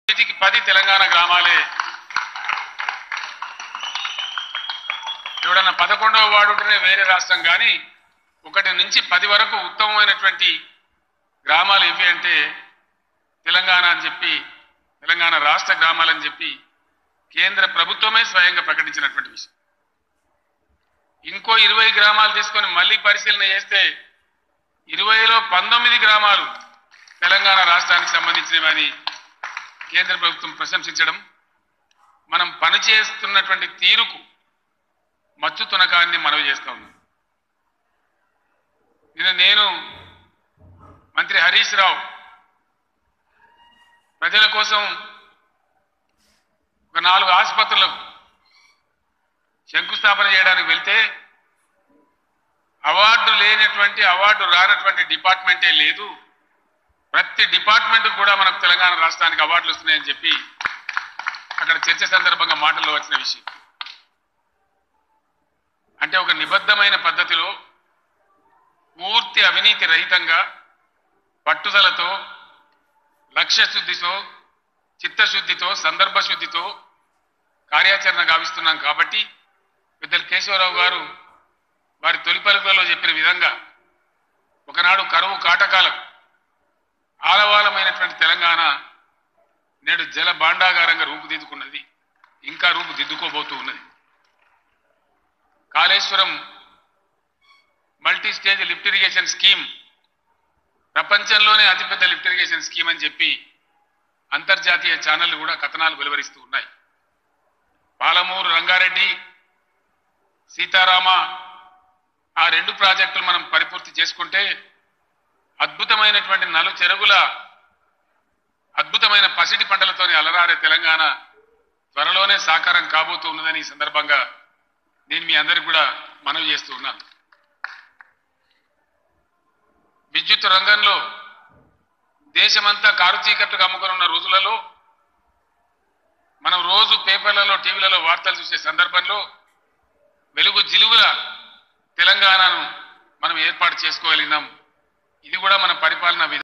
వీటికి పది తెలంగాణ గ్రామాలే ఎవడన్నా పదకొండవ వార్డు ఉంటేనే వేరే రాష్ట్రం కానీ ఒకటి నుంచి పది వరకు ఉత్తమమైనటువంటి గ్రామాలు ఇవి అంటే తెలంగాణ అని చెప్పి తెలంగాణ రాష్ట్ర గ్రామాలని చెప్పి కేంద్ర ప్రభుత్వమే స్వయంగా ప్రకటించినటువంటి విషయం ఇంకో ఇరవై గ్రామాలు తీసుకొని మళ్ళీ పరిశీలన చేస్తే ఇరవైలో పంతొమ్మిది గ్రామాలు తెలంగాణ రాష్ట్రానికి సంబంధించినవని కేంద్ర ప్రభుత్వం ప్రశంసించడం మనం పనిచేస్తున్నటువంటి తీరుకు మచ్చు తునకాన్ని మనవి చేస్తా ఉన్నాం నిన్న నేను మంత్రి హరీష్ రావు ప్రజల కోసం ఒక నాలుగు ఆసుపత్రులకు శంకుస్థాపన చేయడానికి వెళ్తే అవార్డు లేనటువంటి అవార్డు రానటువంటి డిపార్ట్మెంటే లేదు ప్రతి డిపార్ట్మెంట్ కూడా మనకు తెలంగాణ రాష్ట్రానికి అవార్డులు వస్తున్నాయని చెప్పి అక్కడ చర్చ సందర్భంగా మాటల్లో వచ్చిన విషయం అంటే ఒక నిబద్ధమైన పద్ధతిలో పూర్తి అవినీతి రహితంగా పట్టుదలతో లక్ష్య శుద్ధితో చిత్తశుద్ధితో సందర్భ శుద్ధితో కార్యాచరణ గావిస్తున్నాం కాబట్టి పెద్దలు కేశవరావు గారు వారి తొలి పలుకులలో చెప్పిన విధంగా ఒకనాడు కరువు కాటకాలకు ఆలవాలమైనటువంటి తెలంగాణ నేడు జల భాండాగారంగా రూపుదిద్దుకున్నది ఇంకా రూపుదిద్దుకోబోతూ ఉన్నది Kaleshwaram multi stage lift irrigation scheme ప్రపంచంలోనే అతిపెద్ద లిఫ్ట్ ఇరిగేషన్ స్కీమ్ అని చెప్పి అంతర్జాతీయ ఛానళ్లు కూడా కథనాలు వెలువరిస్తూ ఉన్నాయి పాలమూరు రంగారెడ్డి సీతారామ ఆ రెండు ప్రాజెక్టులు మనం పరిపూర్తి చేసుకుంటే అద్భుతమైనటువంటి నలు చెరుగుల అద్భుతమైన పసిడి పంటలతోని అలరారే తెలంగాణ త్వరలోనే సాకారం కాబోతూ ఉన్నదని ఈ సందర్భంగా నేను మీ అందరికి కూడా మనవి చేస్తూ ఉన్నాను విద్యుత్ రంగంలో దేశమంతా కారు చీకట్లుగా అమ్ముకొని ఉన్న రోజులలో మనం రోజు పేపర్లలో టీవీలలో వార్తలు చూసే సందర్భంలో వెలుగు జిలుగుల తెలంగాణను మనం ఏర్పాటు చేసుకోగలిగినాం ఇది కూడా మన పరిపాలన విధానం